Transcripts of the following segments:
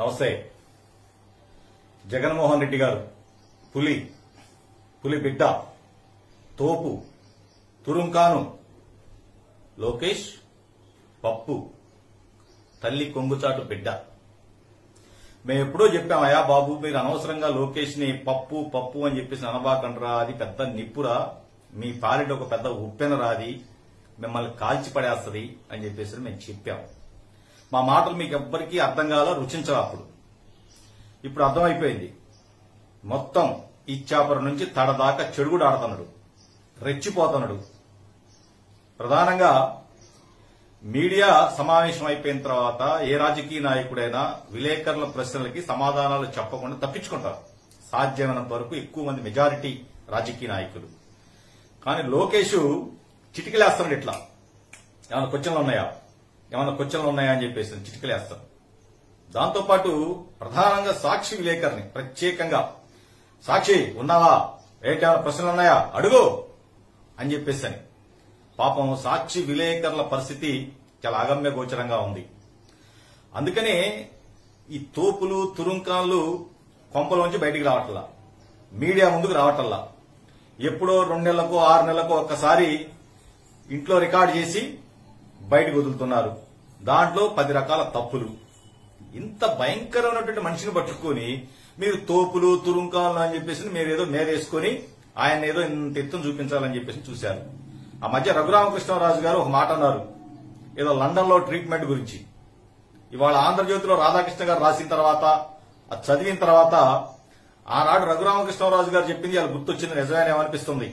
నమస్తే జగన్మోహన్ రెడ్డి గారు పులి పులి బిడ్డ తోపు తురుంకాను లోకేష్ పప్పు తల్లి కొంగుచాటు బిడ్డ మేము ఎప్పుడో చెప్పామయ్యా బాబు మీరు అనవసరంగా లోకేష్ ని పప్పు పప్పు అని చెప్పేసి అనబాకండ్రా అది పెద్ద నిప్పురా మీ పాలిట ఒక పెద్ద ఉప్పెన రాది మిమ్మల్ని కాల్చి పడేస్తది అని చెప్పేసి మేము చెప్పాం మా మాటలు మీకు ఎవ్వరికీ అర్థం కాల రుచించవు అప్పుడు ఇప్పుడు అర్థమైపోయింది మొత్తం ఇచ్చాపురం నుంచి తడదాకా చెడుగుడు ఆడుతున్నాడు రెచ్చిపోతున్నాడు ప్రధానంగా మీడియా సమావేశం అయిపోయిన తర్వాత ఏ రాజకీయ నాయకుడైనా విలేకరుల ప్రశ్నలకి సమాధానాలు చెప్పకుండా తప్పించుకుంటారు సాధ్యమైనంత వరకు ఎక్కువ మంది మెజారిటీ రాజకీయ నాయకులు కానీ లోకేష్ చిటికలేస్తున్నాడు ఇట్లా ఏమైనా క్వశ్చన్లు ఉన్నాయా ఏమైనా క్వశ్చన్లు ఉన్నాయా అని చెప్పేసి చిటికలేస్తాడు దాంతోపాటు ప్రధానంగా సాక్షి విలేకరిని ప్రత్యేకంగా సాక్షి ఉన్నావా ఏంటేమైనా ప్రశ్నలు ఉన్నాయా అడుగు అని చెప్పేసి అని పాపం సాక్షి విలేకరుల పరిస్థితి చాలా అగమ్య గోచరంగా ఉంది అందుకనే ఈ తోపులు తురుంకాలు కొంపలోంచి బయటికి రావట్లా మీడియా ముందుకు రావటల్లా ఎప్పుడో రెండు నెలలకు ఆరు నెలలకు ఒక్కసారి ఇంట్లో రికార్డ్ చేసి బయటకు వదులుతున్నారు దాంట్లో పది రకాల తప్పులు ఇంత భయంకరమైనటువంటి మనిషిని పట్టుకొని మీరు తోపులు తురుంకాలు అని చెప్పేసి మీరు ఏదో మేరేసుకొని ఆయన ఏదో ఇంత ఎత్తును చూపించాలని చెప్పేసి చూశారు ఆ మధ్య రఘురామకృష్ణరాజు గారు ఒక మాట అన్నారు ఏదో లండన్ లో ట్రీట్మెంట్ గురించి ఇవాళ ఆంధ్రజ్యోతిలో రాధాకృష్ణ గారు రాసిన తర్వాత అది చదివిన తర్వాత ఆనాడు రఘురామకృష్ణరాజు గారు చెప్పింది అది గుర్తొచ్చింది నిజమేనేమనిపిస్తుంది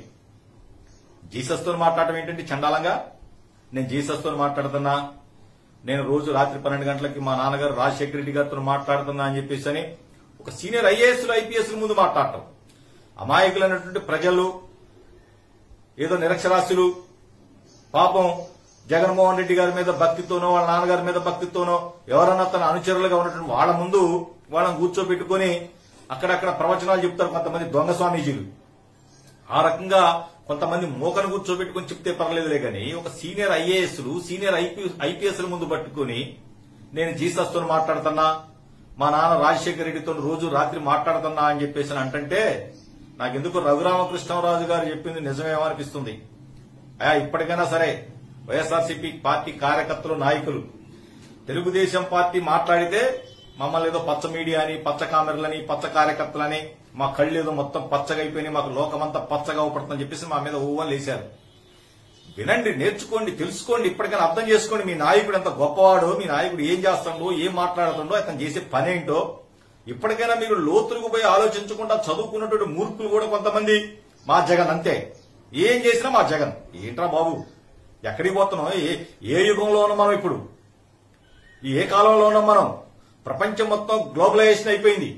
జీసస్ తో మాట్లాడటం ఏంటంటే చండాలంగా నేను జీసస్ తో మాట్లాడుతున్నా నేను రోజు రాత్రి పన్నెండు గంటలకి మా నాన్నగారు రాజశేఖర రెడ్డి గారితో మాట్లాడుతున్నా అని చెప్పేసి అని ఒక సీనియర్ ఐఏఎస్ ఐపీఎస్ ముందు మాట్లాడటం అమాయకులైనటువంటి ప్రజలు ఏదో నిరక్షరాస్యులు పాపం జగన్మోహన్ రెడ్డి గారి మీద భక్తితోనో వాళ్ళ నాన్నగారి మీద భక్తితోనో ఎవరన్నా తన అనుచరులుగా ఉన్నటువంటి వాళ్ళ ముందు వాళ్ళని కూర్చోబెట్టుకుని అక్కడక్కడ ప్రవచనాలు చెప్తారు కొంతమంది దొంగ స్వామీజీలు ఆ రకంగా కొంతమంది మోకను కూర్చోబెట్టుకుని చెప్తే పర్లేదులే గాని ఒక సీనియర్ ఐఏఎస్లు సీనియర్ ఐపీఎస్ల ముందు పట్టుకుని నేను జీసస్ తో మాట్లాడుతున్నా మా నాన్న రాజశేఖర రెడ్డితో రోజు రాత్రి మాట్లాడుతున్నా అని చెప్పేసి అని అంటుంటే నాకెందుకు రఘురామకృష్ణరాజు గారు చెప్పింది నిజమేమో అనిపిస్తుంది అయా ఇప్పటికైనా సరే వైఎస్ఆర్సీపీ పార్టీ కార్యకర్తలు నాయకులు తెలుగుదేశం పార్టీ మాట్లాడితే మమ్మల్ని ఏదో పచ్చ మీడియా అని పచ్చ కామెరలని పచ్చ కార్యకర్తలని మా కళ్ళు ఏదో మొత్తం పచ్చగా అయిపోయినాయి మాకు లోకమంతా పచ్చగా అవపడుతుందని చెప్పేసి మా మీద ఊవలు లేశారు వినండి నేర్చుకోండి తెలుసుకోండి ఇప్పటికైనా అర్థం చేసుకోండి మీ నాయకుడు ఎంత గొప్పవాడో మీ నాయకుడు ఏం చేస్తాడో ఏం మాట్లాడుతుండో అతను చేసే పనేంటో ఇప్పటికైనా మీరు లోతులకు పోయి ఆలోచించకుండా చదువుకున్నటువంటి మూర్ఖులు కూడా కొంతమంది మా జగన్ అంతే ఏం చేసినా మా జగన్ ఏంట్రా బాబు ఎక్కడికి పోతున్నాం ఏ ఏ యుగంలో ఉన్నాం మనం ఇప్పుడు ఈ ఏ కాలంలో ఉన్నాం మనం ప్రపంచం మొత్తం గ్లోబలైజేషన్ అయిపోయింది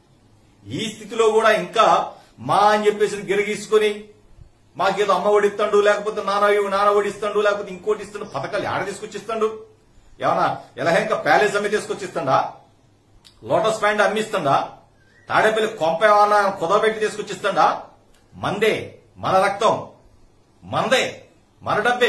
ఈ స్థితిలో కూడా ఇంకా మా అని చెప్పేసి గిరగీసుకొని మాకేదో అమ్మ ఒడిస్తాడు లేకపోతే నాన్న నాన్న ఒడిస్తాడు లేకపోతే ఇంకోటి ఇస్తాడు పథకాలు ఆడ తీసుకొచ్చిస్తాడు ఏమన్నా ఎలహెంక ప్యాలెస్ అమ్మి తీసుకొచ్చిస్తాడా లోటస్ పాయింట్ అమ్మిస్తుందా తాడేపల్లి కొంప ఏమన్నా కుదవబెట్టి తీసుకొచ్చిస్తాడా మందే మన రక్తం మందే మన డబ్బే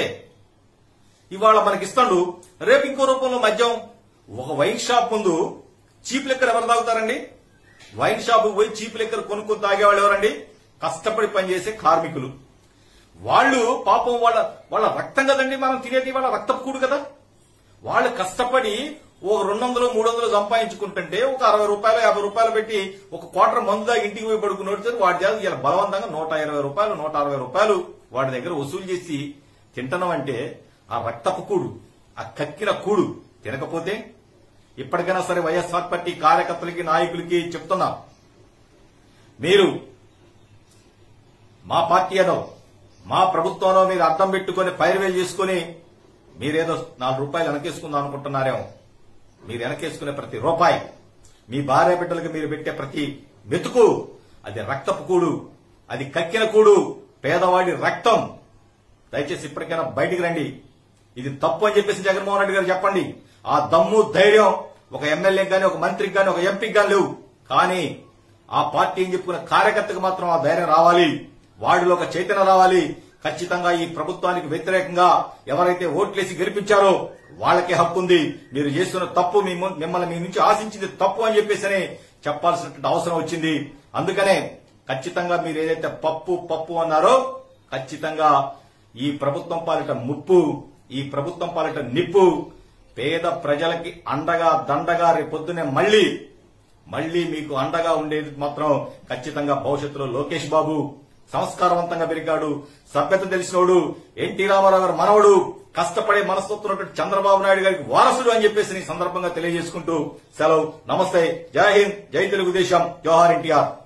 ఇవాళ మనకిస్తాడు రేపు ఇంకో రూపంలో మద్యం ఒక వైన్ షాప్ ముందు చీప్ లెక్కర్ ఎవరు తాగుతారండి వైన్ షాప్ పోయి చీప్ లెక్కర్ కొనుక్కొని తాగేవాళ్ళు ఎవరండి కష్టపడి పనిచేసే కార్మికులు వాళ్ళు పాపం వాళ్ళ వాళ్ళ రక్తం కదండి మనం తినేది వాళ్ళ రక్తపు కూడు కదా వాళ్ళు కష్టపడి ఒక రెండు వందలు మూడు వందలు సంపాదించుకుంటుంటే ఒక అరవై రూపాయలు యాభై రూపాయలు పెట్టి ఒక క్వార్టర్ మందు దాకా ఇంటికి పోయి పడుకున్నట్టు వాడి దగ్గర ఇలా బలవంతంగా నూట ఇరవై రూపాయలు నూట అరవై రూపాయలు వాడి దగ్గర వసూలు చేసి తింటున్నాం అంటే ఆ రక్తపు కూడు ఆ కక్కిన కూడు తినకపోతే ఇప్పటికైనా సరే వైఎస్ఆర్ పార్టీ కార్యకర్తలకి నాయకులకి చెప్తున్నా మీరు మా పార్టీ అనో మా ప్రభుత్వంలో మీరు అర్థం పెట్టుకుని పైరువేలు చేసుకుని మీరేదో నాలుగు రూపాయలు వెనకేసుకుందాం అనుకుంటున్నారేమో మీరు వెనకేసుకునే ప్రతి రూపాయి మీ భార్య బిడ్డలకు మీరు పెట్టే ప్రతి మెతుకు అది రక్తపు కూడు అది కక్కిన కూడు పేదవాడి రక్తం దయచేసి ఇప్పటికైనా బయటికి రండి ఇది తప్పు అని చెప్పేసి జగన్మోహన్ రెడ్డి గారు చెప్పండి ఆ దమ్ము ధైర్యం ఒక ఎమ్మెల్యేకి గాని ఒక మంత్రికి గాని ఒక ఎంపీకి గాని లేవు కానీ ఆ పార్టీ అని చెప్పుకున్న కార్యకర్తకు మాత్రం ఆ ధైర్యం రావాలి వాడిలో ఒక చైతన్యం రావాలి ఖచ్చితంగా ఈ ప్రభుత్వానికి వ్యతిరేకంగా ఎవరైతే ఓట్లేసి గెలిపించారో వాళ్ళకే హక్కు ఉంది మీరు చేస్తున్న తప్పు మీ ము- మిమ్మల్ని మీ నుంచి ఆశించింది తప్పు అని చెప్పేసి చెప్పాల్సినటువంటి అవసరం వచ్చింది అందుకనే ఖచ్చితంగా మీరు ఏదైతే పప్పు పప్పు అన్నారో ఖచ్చితంగా ఈ ప్రభుత్వం పాలిట ముప్పు ఈ ప్రభుత్వం పాలిట నిప్పు పేద ప్రజలకి అండగా దండగా రేపొద్దునే మళ్ళీ మళ్ళీ మీకు అండగా ఉండేది మాత్రం ఖచ్చితంగా భవిష్యత్తులో లోకేష్ బాబు సంస్కారవంతంగా పెరిగాడు సభ్యత తెలిసినోడు ఎన్టీ రామారావు గారు మనవడు కష్టపడే మనస్తత్వం ఉన్నటువంటి చంద్రబాబు నాయుడు గారికి వారసుడు అని చెప్పేసి ఈ సందర్భంగా తెలియజేసుకుంటూ సెలవు నమస్తే జై హింద్ జై తెలుగుదేశం జవహర్ ఎన్టీఆర్